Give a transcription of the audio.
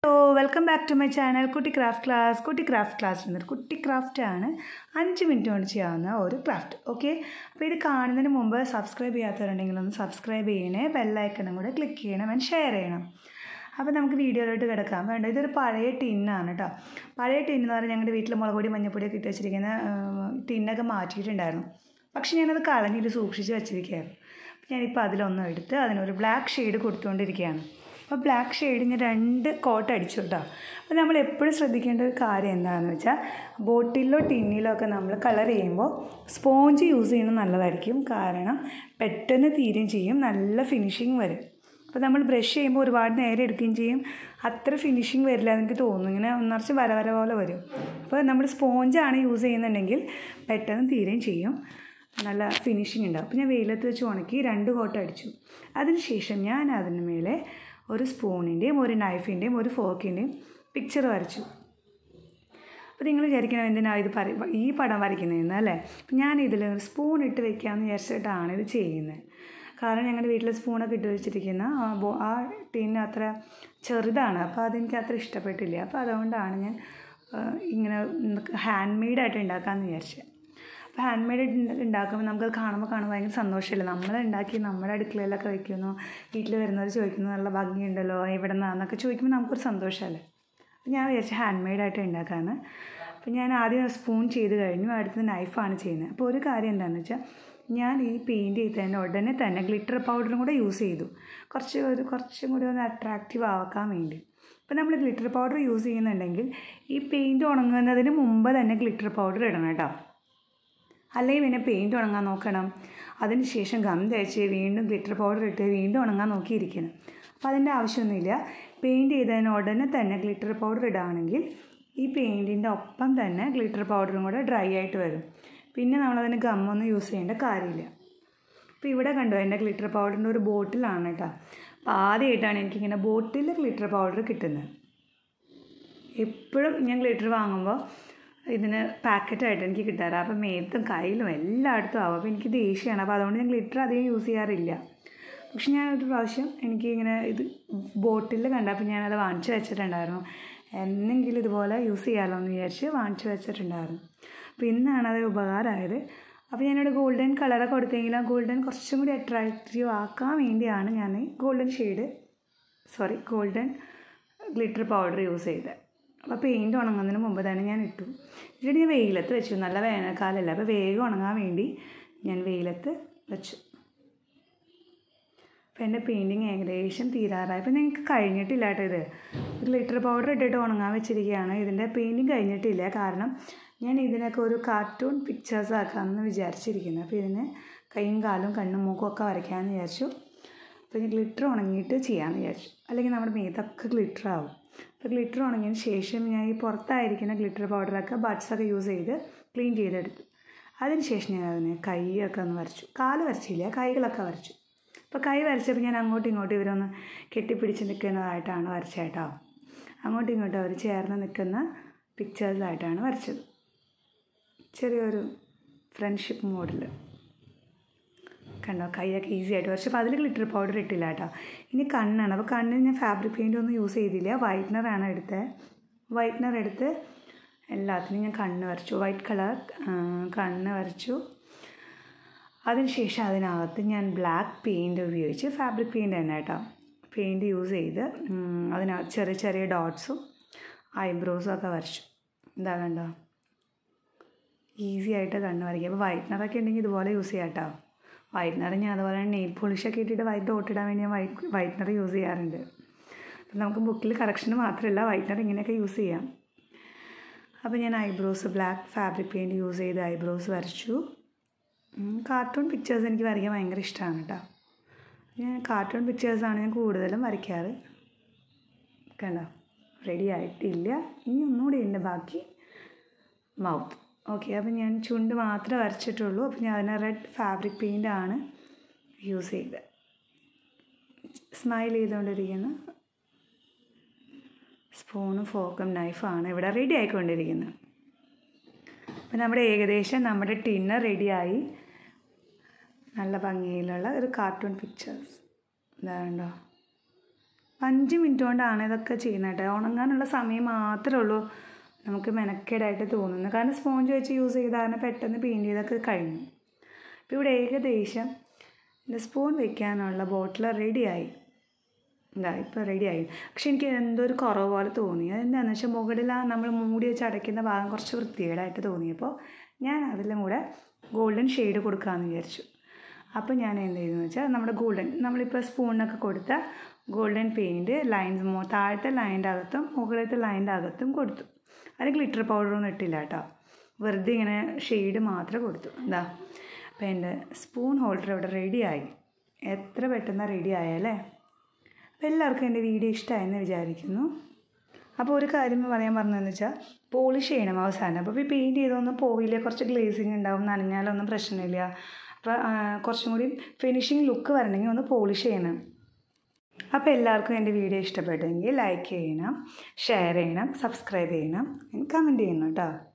hello welcome back to my channel കുട്ടി craft class കുട്ടി craft class എന്നൊരു കുട്ടി ക്രാഫ്റ്റ് ആണ് അഞ്ച് മിനിറ്റ് കൊണ്ട് ചെയ്യാവുന്ന ഒരു ക്രാഫ്റ്റ് ഓക്കെ അപ്പോൾ ഇത് കാണുന്നതിന് മുമ്പ് സബ്സ്ക്രൈബ് ചെയ്യാത്തവരുണ്ടെങ്കിൽ ഒന്ന് സബ്സ്ക്രൈബ് ചെയ്യണേ ബെല്ലൈക്കണും കൂടെ ക്ലിക്ക് ചെയ്യണം ആൻഡ് ഷെയർ ചെയ്യണം അപ്പോൾ നമുക്ക് വീഡിയോയിലോട്ട് കിടക്കാം വേണ്ട ഇതൊരു പഴയ ടിന്നാണ് കേട്ടോ പഴയ ടിൻ എന്ന് പറഞ്ഞാൽ ഞങ്ങളുടെ വീട്ടിൽ മുളക് പൊടി മഞ്ഞപ്പൊടിയൊക്കെ ഇട്ട് വെച്ചിരിക്കുന്ന ടിന്നൊക്കെ മാറ്റിയിട്ടുണ്ടായിരുന്നു പക്ഷെ ഞാനത് കളഞ്ഞിട്ട് സൂക്ഷിച്ച് വെച്ചിരിക്കുകയായിരുന്നു അപ്പോൾ ഞാനിപ്പോൾ അതിലൊന്നും എടുത്ത് അതിനൊരു ബ്ലാക്ക് ഷെയ്ഡ് കൊടുത്തുകൊണ്ടിരിക്കുകയാണ് അപ്പോൾ ബ്ലാക്ക് ഷെയ്ഡ് ഞാൻ രണ്ട് കോട്ട് അടിച്ചു കേട്ടോ അപ്പോൾ നമ്മൾ എപ്പോഴും ശ്രദ്ധിക്കേണ്ട ഒരു കാര്യം എന്താണെന്ന് വെച്ചാൽ ബോട്ടിലോ ടിന്നിലോ ഒക്കെ നമ്മൾ കളർ ചെയ്യുമ്പോൾ സ്പോഞ്ച് യൂസ് ചെയ്യുന്നത് നല്ലതായിരിക്കും കാരണം പെട്ടെന്ന് തീരുകയും ചെയ്യും നല്ല ഫിനിഷിങ് വരും അപ്പോൾ നമ്മൾ ബ്രഷ് ചെയ്യുമ്പോൾ ഒരുപാട് നേരം എടുക്കുകയും ചെയ്യും അത്ര ഫിനിഷിങ് വരില്ല എന്ന് എനിക്ക് തോന്നുന്നു ഇങ്ങനെ നിറച്ച് വര വര പോലെ വരും അപ്പോൾ നമ്മൾ സ്പോഞ്ചാണ് യൂസ് ചെയ്യുന്നുണ്ടെങ്കിൽ പെട്ടെന്ന് തീരുകയും ചെയ്യും നല്ല ഫിനിഷിങ് ഉണ്ടാവും അപ്പോൾ ഞാൻ വെയിലത്ത് വെച്ച് ഉണക്കി രണ്ട് കോട്ട അടിച്ചു അതിനുശേഷം ഞാൻ അതിന് മേലെ ഒരു സ്പൂണിൻ്റെയും ഒരു നൈഫിൻ്റെയും ഒരു ഫോക്കിൻ്റെയും പിക്ചർ വരച്ചു അപ്പോൾ നിങ്ങൾ വിചാരിക്കണം എന്തിനാണ് ഇത് പറ ഈ പടം വരയ്ക്കുന്നതെന്ന് അല്ലേ അപ്പം ഞാൻ ഇതിൽ സ്പൂൺ ഇട്ട് വെക്കാമെന്ന് വിചാരിച്ചിട്ടാണ് ഇത് ചെയ്യുന്നത് കാരണം ഞങ്ങളുടെ വീട്ടിൽ സ്പൂണൊക്കെ ഇട്ട് വെച്ചിരിക്കുന്ന ആ ബോ ആ ടീന് അത്ര ചെറുതാണ് അപ്പോൾ അതെനിക്ക് അത്ര ഇഷ്ടപ്പെട്ടില്ല അപ്പോൾ അതുകൊണ്ടാണ് ഞാൻ ഇങ്ങനെ ഹാൻഡ് മെയ്ഡായിട്ട് ഉണ്ടാക്കാമെന്ന് വിചാരിച്ചത് അപ്പോൾ ഹാൻഡ് മെയ്ഡ് ഉണ്ടാക്കുമ്പോൾ നമുക്കത് കാണുമ്പോൾ കാണുമ്പോൾ ഭയങ്കര സന്തോഷമില്ല നമ്മൾ ഉണ്ടാക്കി നമ്മുടെ അടുക്കളയിലൊക്കെ വയ്ക്കുന്നു വീട്ടിൽ വരുന്നവർ ചോദിക്കുന്നു നല്ല ഭംഗിയുണ്ടല്ലോ എവിടെ നിന്നാന്നൊക്കെ ചോദിക്കുമ്പോൾ നമുക്കൊരു സന്തോഷമല്ലേ അപ്പോൾ ഞാൻ വിചാരിച്ചു ഹാൻഡ് മെയ്ഡായിട്ട് ഉണ്ടാക്കാമെന്ന് അപ്പോൾ ഞാൻ ആദ്യം സ്പൂൺ ചെയ്ത് കഴിഞ്ഞു അടുത്തത് നൈഫാണ് ചെയ്യുന്നത് അപ്പോൾ ഒരു കാര്യം എന്താണെന്ന് വെച്ചാൽ ഞാൻ ഈ പെയിൻറ്റ് ചെയ്തതിൻ്റെ ഉടനെ തന്നെ ഗ്ലിറ്റർ പൗഡറും കൂടെ യൂസ് ചെയ്തു കുറച്ച് ഒരു കുറച്ചും കൂടി ഒന്ന് അട്രാക്റ്റീവ് ആക്കാൻ വേണ്ടി അപ്പോൾ നമ്മൾ ഗ്ലിറ്റർ പൗഡർ യൂസ് ചെയ്യുന്നുണ്ടെങ്കിൽ ഈ പെയിൻറ്റ് ഉണങ്ങുന്നതിന് മുമ്പ് തന്നെ ഗ്ലിറ്റർ പൗഡർ ഇടണം കേട്ടോ അല്ലെങ്കിൽ പിന്നെ പെയിൻറ്റ് ഉണങ്ങാൻ നോക്കണം അതിന് ശേഷം ഗം തേച്ച് വീണ്ടും ഗ്ലിറ്റർ പൗഡർ ഇട്ട് വീണ്ടും ഉണങ്ങാൻ നോക്കിയിരിക്കണം അപ്പോൾ അതിൻ്റെ ആവശ്യമൊന്നുമില്ല പെയിൻറ്റ് ചെയ്തതിന് ഉടനെ തന്നെ ഗ്ലിറ്റർ പൗഡർ ഇടുകയാണെങ്കിൽ ഈ പെയിൻറ്റിൻ്റെ ഒപ്പം തന്നെ ഗ്ലിറ്റർ പൗഡറും കൂടെ ഡ്രൈ ആയിട്ട് വരും പിന്നെ നമ്മളതിന് ഗമ്മൊന്നും യൂസ് ചെയ്യേണ്ട കാര്യമില്ല അപ്പോൾ ഇവിടെ കണ്ടോ എൻ്റെ ഗ്ലിറ്റർ പൗഡറിൻ്റെ ഒരു ബോട്ടിലാണ് കേട്ടോ അപ്പോൾ ആദ്യമായിട്ടാണ് എനിക്കിങ്ങനെ ബോട്ടിൽ ഗ്ലിറ്റർ പൗഡർ കിട്ടുന്നത് എപ്പോഴും ഞാൻ ഗ്ലിറ്റർ വാങ്ങുമ്പോൾ ഇതിന് പാക്കറ്റായിട്ട് എനിക്ക് കിട്ടാറ് അപ്പോൾ മേത്തും കയ്യിലും എല്ലായിടത്തും ആവും അപ്പോൾ എനിക്ക് ദേഷ്യമാണ് അപ്പോൾ അതുകൊണ്ട് ഞാൻ ഗ്ലിറ്റർ അധികം യൂസ് ചെയ്യാറില്ല പക്ഷെ ഞാൻ ഒരു പ്രാവശ്യം എനിക്ക് ഇങ്ങനെ ഇത് ബോട്ടിൽ കണ്ടപ്പോൾ ഞാനത് വാങ്ങിച്ചു വെച്ചിട്ടുണ്ടായിരുന്നു എന്നെങ്കിലും ഇതുപോലെ യൂസ് ചെയ്യാമല്ലോ എന്ന് വിചാരിച്ച് വാങ്ങിച്ചു വെച്ചിട്ടുണ്ടായിരുന്നു അപ്പോൾ ഇന്നാണ് അത് ഉപകാരമായത് അപ്പോൾ ഞാനിവിടെ ഗോൾഡൻ കളറൊക്കെ കൊടുത്തെങ്കിൽ ആ ഗോൾഡൻ കുറച്ചും കൂടി അട്രാക്റ്റീവ് ആക്കാൻ വേണ്ടിയാണ് ഞാൻ golden shade sorry golden glitter powder use ചെയ്തത് അപ്പോൾ പെയിൻറ്റ് ഉണങ്ങുന്നതിന് മുമ്പ് തന്നെ ഞാൻ ഇട്ടു എന്നിട്ട് ഞാൻ വെയിലത്ത് വെച്ചു നല്ല വേനൽക്കാലമല്ല അപ്പോൾ വേഗം ഉണങ്ങാൻ വേണ്ടി ഞാൻ വെയിലത്ത് വെച്ചു അപ്പോൾ എൻ്റെ പെയിൻറ്റിങ് ഏകദേശം തീരാറായി അപ്പോൾ നിങ്ങൾക്ക് കഴിഞ്ഞിട്ടില്ല കേട്ടോ ഇത് ഗ്ലിറ്റർ പൗഡർ ഇട്ടിട്ട് ഉണങ്ങാൻ വെച്ചിരിക്കുകയാണ് ഇതിൻ്റെ പെയിൻറ്റിങ് കഴിഞ്ഞിട്ടില്ല കാരണം ഞാൻ ഇതിനൊക്കെ ഒരു കാർട്ടൂൺ പിക്ചേഴ്സ് ആക്കാമെന്ന് വിചാരിച്ചിരിക്കുന്നത് അപ്പോൾ ഇതിന് കൈയും കാലും കണ്ണും മൂക്കും ഒക്കെ വരയ്ക്കാമെന്ന് വിചാരിച്ചു അപ്പോൾ ഞാൻ ഗ്ലിറ്റർ ഉണങ്ങിയിട്ട് ചെയ്യാമെന്ന് വിചാരിച്ചു അല്ലെങ്കിൽ നമ്മുടെ മേത്തൊക്കെ ഗ്ലിറ്റർ ആവും അപ്പോൾ ഗ്ലിറ്റർ ഉണങ്ങിയതിന് ശേഷം ഞാൻ ഈ പുറത്തായിരിക്കുന്ന ഗ്ലിറ്റർ പൗഡറൊക്കെ ബഡ്സൊക്കെ യൂസ് ചെയ്ത് ക്ലീൻ ചെയ്തെടുത്തു അതിനുശേഷം ഞാൻ അതിന് കൈയൊക്കെ ഒന്ന് വരച്ചു കാല് വരച്ചില്ല കൈകളൊക്കെ വരച്ചു അപ്പോൾ കൈ വരച്ചപ്പോൾ ഞാൻ അങ്ങോട്ടും ഇങ്ങോട്ടും ഇവരൊന്ന് കെട്ടിപ്പിടിച്ച് നിൽക്കുന്നതായിട്ടാണ് വരച്ചേട്ടോ അങ്ങോട്ടും ഇങ്ങോട്ടും അവർ ചേർന്ന് നിൽക്കുന്ന പിക്ചേഴ്സായിട്ടാണ് വരച്ചത് ചെറിയൊരു ഫ്രണ്ട്ഷിപ്പ് മോഡിൽ കണ്ടോ കൈയൊക്കെ ഈസി ആയിട്ട് പക്ഷേ അപ്പോൾ അതിൽ ഗ്ലിറ്റർ പൗഡർ ഇട്ടില്ല കേട്ടോ ഇനി കണ്ണാണ് അപ്പോൾ കണ്ണിന് ഞാൻ ഫാബ്രിക് പെയിൻ്റ് ഒന്നും യൂസ് ചെയ്തില്ല വൈറ്റ്നറാണ് എടുത്തത് വൈറ്റ്നർ എടുത്ത് എല്ലാത്തിനും ഞാൻ കണ്ണ് വരച്ചു വൈറ്റ് കളർ കണ്ണ് വരച്ചു അതിനുശേഷം അതിനകത്ത് ഞാൻ ബ്ലാക്ക് പെയിൻറ് ഉപയോഗിച്ച് ഫാബ്രിക് പെയിൻ്റ് തന്നെ കേട്ടോ പെയിൻറ് യൂസ് ചെയ്ത് അതിനകത്ത് ചെറിയ ചെറിയ ഡോട്ട്സും ഐബ്രോസും ഒക്കെ വരച്ചു എന്താ കണ്ടോ ഈസി ആയിട്ട് കണ്ണ് വരയ്ക്കുക അപ്പോൾ വൈറ്റ്നറൊക്കെ ഉണ്ടെങ്കിൽ ഇതുപോലെ യൂസ് ചെയ്യാം കേട്ടോ വൈറ്റ്നർ ഞാൻ അതുപോലെ നെയിൽ പോളിഷൊക്കെ ഇട്ടിട്ട് വൈറ്റ് ഡോട്ട് ഇടാൻ വേണ്ടി ഞാൻ വൈറ്റ് വൈറ്റ്നർ യൂസ് ചെയ്യാറുണ്ട് അപ്പം നമുക്ക് ബുക്കിൽ കറക്ഷന് മാത്രമല്ല വൈറ്റ്നർ ഇങ്ങനെയൊക്കെ യൂസ് ചെയ്യാം അപ്പോൾ ഞാൻ eyebrows black fabric paint use ചെയ്ത് ഐബ്രോസ് വരച്ചു കാർട്ടൂൺ പിക്ചേഴ്സ് എനിക്ക് വരയ്ക്കാൻ ഭയങ്കര ഇഷ്ടമാണ് കേട്ടോ ഞാൻ കാർട്ടൂൺ പിക്ചേഴ്സാണ് ഞാൻ കൂടുതലും വരയ്ക്കാറ് കണ്ടോ റെഡി ആയിട്ടില്ല ഇനി ഒന്നുകൂടി ഉണ്ട് ബാക്കി മൗത്ത് ഓക്കെ അപ്പം ഞാൻ ചുണ്ട് മാത്രമേ വരച്ചിട്ടുള്ളൂ അപ്പം ഞാൻ അതിന് റെഡ് ഫാബ്രിക് പെയിൻ്റാണ് യൂസ് ചെയ്തത് സ്മൈൽ ചെയ്തുകൊണ്ടിരിക്കുന്ന സ്പൂണും ഫോക്കും നൈഫാണ് ഇവിടെ റെഡി ആയിക്കൊണ്ടിരിക്കുന്നത് അപ്പം നമ്മുടെ ഏകദേശം നമ്മുടെ ടിന്നർ റെഡിയായി നല്ല ഭംഗിയിലുള്ള ഒരു കാർട്ടൂൺ പിക്ചേഴ്സ് ഇതാണ്ടോ അപ്പം അഞ്ച് മിനിറ്റ് കൊണ്ടാണ് ഇതൊക്കെ ചെയ്യുന്നത് കേട്ടോ ഉണങ്ങാനുള്ള സമയം മാത്രമേ ഉള്ളൂ നമുക്ക് മെനക്കേടായിട്ട് തോന്നുന്നത് കാരണം സ്പോഞ്ച് വെച്ച് യൂസ് ചെയ്താൽ പെട്ടെന്ന് പെയിൻറ്റ് ചെയ്തൊക്കെ കഴിഞ്ഞു അപ്പോൾ ഇവിടെ ഏകദേശം എൻ്റെ സ്പൂൺ വെക്കാനുള്ള ബോട്ടിൽ റെഡിയായി എന്താ ഇപ്പോൾ റെഡിയായി പക്ഷെ എനിക്ക് എന്തോ ഒരു കുറവ് പോലെ തോന്നി അതെന്താണെന്ന് വെച്ചാൽ മുകളിൽ ആ നമ്മൾ മൂടി വെച്ച് അടയ്ക്കുന്ന ഭാഗം കുറച്ച് വൃത്തികേടായിട്ട് തോന്നിയപ്പോൾ ഞാൻ അതിലും കൂടെ ഗോൾഡൻ ഷെയ്ഡ് കൊടുക്കാമെന്ന് വിചാരിച്ചു അപ്പോൾ ഞാൻ എന്ത് ചെയ്തെന്ന് വെച്ചാൽ നമ്മുടെ ഗോൾഡൻ നമ്മളിപ്പോൾ സ്പൂണിനൊക്കെ കൊടുത്ത ഗോൾഡൻ പെയിൻറ്റ് ലൈൻസ് താഴത്തെ ലൈൻ്റെ അകത്തും മുകളിലത്തെ ലൈൻ്റെ അകത്തും കൊടുത്തു അത് ഗ്ലിറ്റർ പൗഡറൊന്നും ഇട്ടില്ല കേട്ടോ വെറുതെ ഇങ്ങനെ ഷെയ്ഡ് മാത്രമേ കൊടുത്തു എന്താ അപ്പോൾ എൻ്റെ സ്പൂൺ ഹോൾഡർ ഇവിടെ റെഡിയായി എത്ര പെട്ടെന്ന് റെഡി ആയല്ലേ അപ്പോൾ എല്ലാവർക്കും എൻ്റെ വീഡിയോ ഇഷ്ടമായെന്ന് വിചാരിക്കുന്നു അപ്പോൾ ഒരു കാര്യം പറയാൻ പറഞ്ഞതെന്ന് വെച്ചാൽ പോളിഷ് ചെയ്യണം അവസാനം അപ്പോൾ ഈ പെയിൻറ്റ് ചെയ്തൊന്നും പോവില്ല കുറച്ച് ഗ്ലേസിങ് ഉണ്ടാവും നനഞ്ഞാലൊന്നും പ്രശ്നമില്ല അപ്പോൾ കുറച്ചും കൂടി ഫിനിഷിങ് ലുക്ക് വരണമെങ്കിൽ ഒന്ന് പോളിഷ് ചെയ്യണം അപ്പോൾ എല്ലാവർക്കും എൻ്റെ വീഡിയോ ഇഷ്ടപ്പെട്ടെങ്കിൽ ലൈക്ക് ചെയ്യണം ഷെയർ ചെയ്യണം സബ്സ്ക്രൈബ് ചെയ്യണം കമൻറ്റ് ചെയ്യണം കേട്ടോ